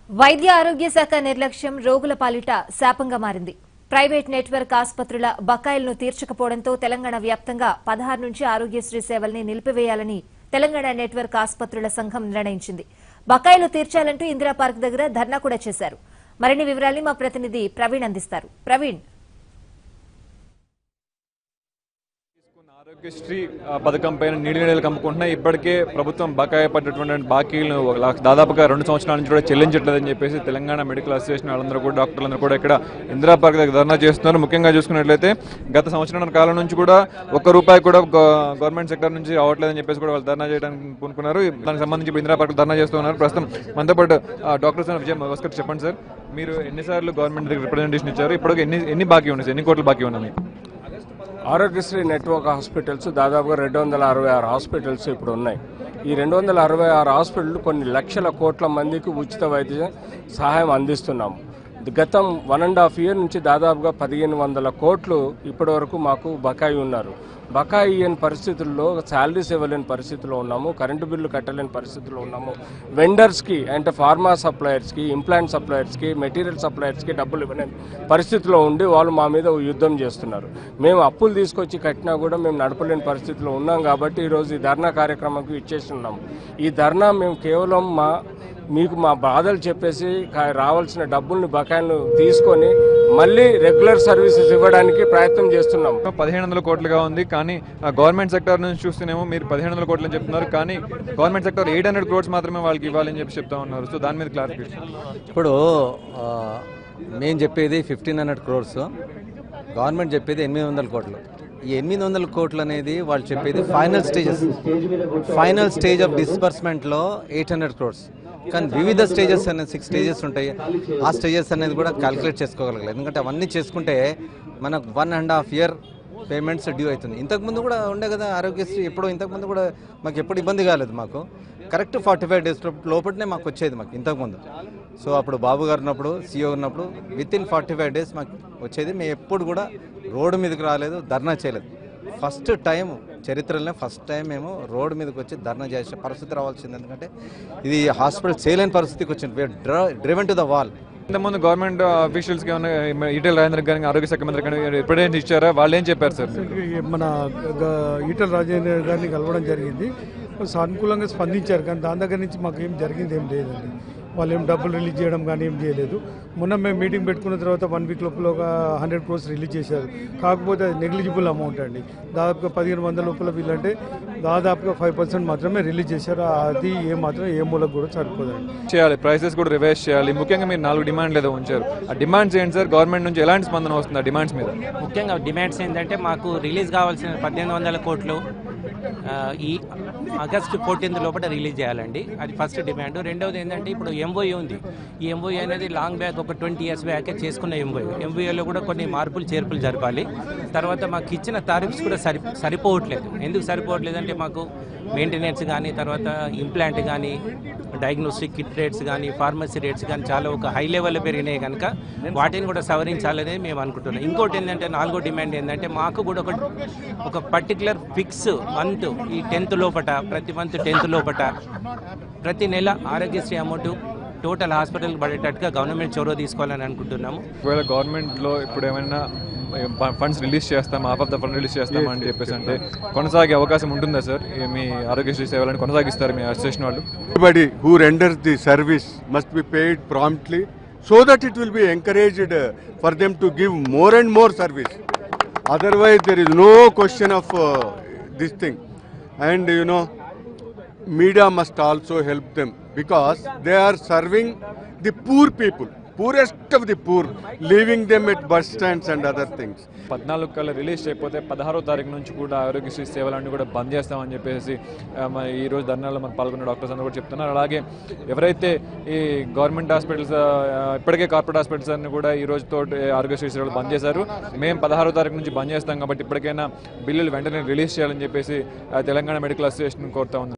వైద్య ఆరోగ్య శాఖ నిర్లక్ష్యం రోగుల పాలిట శాపంగా మారింది ప్రైవేట్ నెట్వర్క్ ఆసుపత్రుల బకాయిలను తీర్చకపోవడంతో తెలంగాణ వ్యాప్తంగా పదహారు నుంచి ఆరోగ్యశ్రీ సేవల్ని నిలిపివేయాలని తెలంగాణ నెట్వర్క్ ఆసుపత్రుల సంఘం నిర్ణయించింది బకాయిలు తీర్చాలంటూ ఇందిరా పార్క్ దగ్గర ధర్నా కూడా చేశారు మరిన్ని వివరాల్ని మా ప్రతినిధి ప్రవీణ్ అందిస్తారు ప్రవీణ్ తీసుకున్న ఆరోగ్యశ్రీ ఆ, పథకం పైన నీడి నీడలు కమ్ముకుంటున్నాయి ఇప్పటికే ప్రభుత్వం బకాయి పడ్డటువంటి బాకీలను ఒక లక్ష- దాదాపుగా రెండు సంవత్సరాల నుంచి కూడా చెల్లించట్లేదని చెప్పేసి తెలంగాణ మెడికల్ అసోసియేషన్ వాళ్ళందరూ కూడా డాక్టర్లందరూ కూడా ఇక్కడ ఇందిరా పార్క్ దగ్గర ధర్నా చేస్తున్నారు ముఖ్యంగా చూసుకున్నట్లయితే గత సంవత్సరం కాలం నుంచి కూడా ఒక్క రూపాయి కూడా గవ- గవర్నమెంట్ సెక్టర్ నుంచి రావట్లేదని చెప్పేసి కూడా వాళ్ళు ధర్నా చేయడానికి పూనుకున్నారు దానికి సంబంధించి ఇప్పుడు ఇందిరా పార్క్ ధర్నా చేస్తున్నారు ప్రస్తుతం మనతో పాటు ఆ, డాక్టర్స్ విజయ్ భాస్కర్ చెప్పండి సార్ మీరు ఎన్నిసార్లు గవర్నమెంట్ దగ్గర రిప్రజెంటేషన్ ఇచ్చారు ఇప్పటికి ఎన్ని ఎన్ని బాకీ ఉన్నాయి సార్? ఎన్ని కోట్లు బాకీ ఉన్నాయి మీకు ఆరోగ్యశ్రీ నెట్వర్క్ హాస్పిటల్స్ దాదాపుగా రెండు వందల అరవై ఆరు హాస్పిటల్స్ ఇప్పుడు ఉన్నాయి ఈ రెండు వందల అరవై ఆరు హాస్పిటల్ కొన్ని లక్షల కోట్ల మందికి ఉచిత వైద్య సహాయం అందిస్తున్నాము గతం వన్ అండ్ హాఫ్ ఇయర్ నుంచి దాదాపుగా పదిహేను వందల కోట్లు ఇప్పటి వరకు మాకు బకాయి ఉన్నారు బకాయి ఇయ్యని పరిస్థితుల్లో శాలరీస్ ఇవ్వలేని పరిస్థితిలో ఉన్నాము కరెంటు బిల్లు కట్టలేని పరిస్థితిలో ఉన్నాము వెండర్స్కి అంటే ఫార్మా సప్లయర్స్కి ఇంప్లాంట్ సప్లయర్స్కి మెటీరియల్ సప్లయర్స్కి డబ్బులు ఇవ్వలేని పరిస్థితిలో ఉండి వాళ్ళు మా మీద యుద్ధం చేస్తున్నారు మేము అప్పులు తీసుకొచ్చి కట్టినా కూడా మేము నడపలేని పరిస్థితిలో ఉన్నాం కాబట్టి ఈరోజు ఈ ధర్నా కార్యక్రమంకి ఇచ్చేసి ఉన్నాము ఈ ధర్నా మేము కేవలం మా మీకు మా బాధలు చెప్పేసి కా- రావాల్సిన డబ్బుల్ని బకాయిలను తీసుకొని మళ్ళీ రెగ్యులర్ సర్వీసెస్ ఇవ్వడానికి ప్రయత్నం చేస్తున్నాము పదిహేను వందల కోట్లుగా ఉంది కానీ ఆ, గవర్నమెంట్ సెక్టర్ నుంచి చూస్తేనేమో మీరు పదిహేను వందల కోట్లు అని చెప్తున్నారు కానీ government sector eight hundred crores మాత్రమే వాళ్ళకి ఇవ్వాలని చెప్పి చెప్తా ఉన్నారు సో దాని మీద క్లారిఫికేషన్ ఇప్పుడు ఆ, మేము చెప్పేది ఫిఫ్టీన్ హండ్రెడ్ క్రోర్స్ గవర్నమెంట్ చెప్పేది ఎనిమిది వందల కోట్లు ఈ ఎనిమిది వందల కోట్లు అనేది వాళ్ళు చెప్పేది final stages final stage of డిస్బర్స్మెంట్లో ఎయిట్ హండ్రెడ్ క్రోర్స్ కానీ వివిధ స్టేజెస్ అనేది సిక్స్ స్టేజెస్ ఉంటాయి ఆ స్టేజెస్ అనేది కూడా క్యాలిక్యులేట్ చేసుకోగలగాలి ఎందుకంటే అవన్నీ చేసుకుంటే మనకు one and half year payments due అవుతుంది ఇంతకుముందు కూడా ఉండే కదా ఆరోగ్యశ్రీ ఎప్పుడో ఇంతకుముందు కూడా మాకు ఎప్పుడు ఇబ్బంది కాలేదు మాకు కరెక్ట్ ఫార్టీ ఫైవ్ డేస్ లోపలనే మాకు వచ్చేది మాకు ఇంతకుముందు సో అప్పుడు బాబు గారు ఉన్నప్పుడు సీఓ ఉన్నప్పుడు with in forty five days మాకు వచ్చేది మేము ఎప్పుడు కూడా రోడ్డు మీదకి రాలేదు ధర్నా చేయలేదు ఫస్ట్ టైం చరిత్రలోనే ఫస్ట్ టైం మేము రోడ్డు మీదకి వచ్చి ధర్నా చేసే పరిస్థితి రావాల్సింది ఎందుకంటే ఇది హాస్పిటల్ చేయలేని పరిస్థితికి వచ్చింది డ్రివెన్ టు ద వాల్ ఇంతకుముందు గవర్నమెంట్ ఆఫీషియల్స్కి ఏమైనా ఈటెల రాజేంద్ర గారికి ఆరోగ్య శాఖ మంత్రి కానీ రిప్రజెంటేషన్ ఇచ్చారా వాళ్ళు ఏం చెప్పారు సార్ ఈ మన గ- ఈటల రాజేంద్ర గారిని కలవడం జరిగింది సానుకూలంగా స్పందించారు కానీ దాని దగ్గర నుంచి మాకు ఏం జరిగింది ఏం లేదండి వాళ్ళు ఏం డబ్బులు రిలీజ్ చేయడం కానీ ఏం చేయలేదు మొన్న మేము మీటింగ్ పెట్టుకున్న తర్వాత వన్ వీక్ లోపల ఒక హండ్రెడ్ క్రోర్స్ రిలీజ్ చేశారు కాకపోతే అది నెగ్లిజిబుల్ అమౌంట్ అండి దాదాపుగా పదిహేను వందల లోపల వీళ్ళంటే దాదాపుగా ఫైవ్ పర్సెంట్ మాత్రమే రిలీజ్ చేశారు అది ఏ మాత్రం ఏ మూలకు కూడా సరిపోదండి చేయాలి ప్రైసెస్ కూడా రివైజ్ చేయాలి ముఖ్యంగా మీరు నాలుగు డిమాండ్లు ఏదో ఉంచారు ఆ డిమాండ్స్ ఏంటి సార్ గవర్నమెంట్ నుంచి ఎలాంటి స్పందన వస్తుంది ఆ డిమాండ్స్ మీద ముఖ్యంగా డిమాండ్స్ ఏంటంటే మాకు రిలీజ్ కావాల్సిన పద్దెనిమిది వందల కోట్లు ఆ, ఈ ఆగస్టు ఫోర్టీన్త్ లోపల రిలీజ్ చేయాలండి అది ఫస్ట్ డిమాండ్ రెండవది ఏంటంటే ఇప్పుడు ఎంఓయూ ఉంది ఈ ఎంఓయూ అనేది లాంగ్ బ్యాక్ ఒక ట్వంటీ ఇయర్స్ బ్యాకే చేసుకున్న ఎంఓయూ ఎంఓయూలో కూడా కొన్ని మార్పులు చేర్పులు జరపాలి తర్వాత మాకు ఇచ్చిన తారీఫ్స్ కూడా సరి సరిపోవట్లేదు ఎందుకు సరిపోవట్లేదు అంటే మాకు మెయింటెనెన్స్ కానీ తర్వాత ఇంప్లాంట్ కానీ డయాగ్నోస్టిక్ కిట్ రేట్స్ కానీ ఫార్మసీ రేట్స్ కానీ చాలా ఒక హై లెవెల్లో పెరిగినాయి కనుక వాటిని కూడా సవరించాలని మేము అనుకుంటున్నాం ఇంకోటి ఏంటంటే నాలుగో డిమాండ్ ఏంటంటే మాకు కూడా ఒక ఒక పర్టికులర్ ఫిక్స్ మంత్ ఈ టెన్త్ లోపట ప్రతి మంత్ టెన్త్ లోపట ప్రతి నెల ఆరోగ్యశ్రీ అమౌంట్ టోటల్ హాస్పిటల్కి పడేటట్టుగా గవర్నమెంట్ చొరవ తీసుకోవాలని అనుకుంటున్నాము ఒకవేళ గవర్నమెంట్లో ఇప్పుడు ఏమైనా ఫండ్స్ రిలీజ్ చేస్తాం half of the fund release చేస్తాం అని చెప్పేసి అంటే కొనసాగే అవకాశం ఉంటుందా సార్ ఈ మీ ఆరోగ్యశ్రీ సేవలను కొనసాగిస్తారు మీ అసోసియేషన్ వాళ్ళు Everybody who renders the service must be paid promptly so that it will be encouraged uh, for them to give more and more service. Otherwise, there is no question of uh, this thing. And you know, media must also help them because they are serving the poor people, poorest of the poor, leaving them at bus stands and other things. పద్నాలుగు కల్లా release చేయకపోతే పదహారో తారీఖు నుంచి కూడా ఆరోగ్యశ్రీ సేవలన్నీ కూడా బంద్ చేస్తామని చెప్పేసి ఆ, మన ఈ రోజు ధర్నాలో మన పాల్గొన్న డాక్టర్స్ అందరూ కూడా చెప్తున్నారు అలాగే ఎవరైతే ఈ గవర్నమెంట్ హాస్పిటల్స్ ఆ, ఇప్పటికే కార్పొరేట్ హాస్పిటల్స్ అన్ని కూడా ఈ రోజుతో ఆరోగ్యశ్రీ సేవలు బంద్ చేశారు మేము పదహారో తారీఖు నుంచి బంద్ చేస్తాం కాబట్టి ఇప్పటికైనా బిల్లులు వెంటనే రిలీజ్ చేయాలని చెప్పేసి ఆ, తెలంగాణ మెడికల్ అసోసియేషన్ కోరుతా ఉంది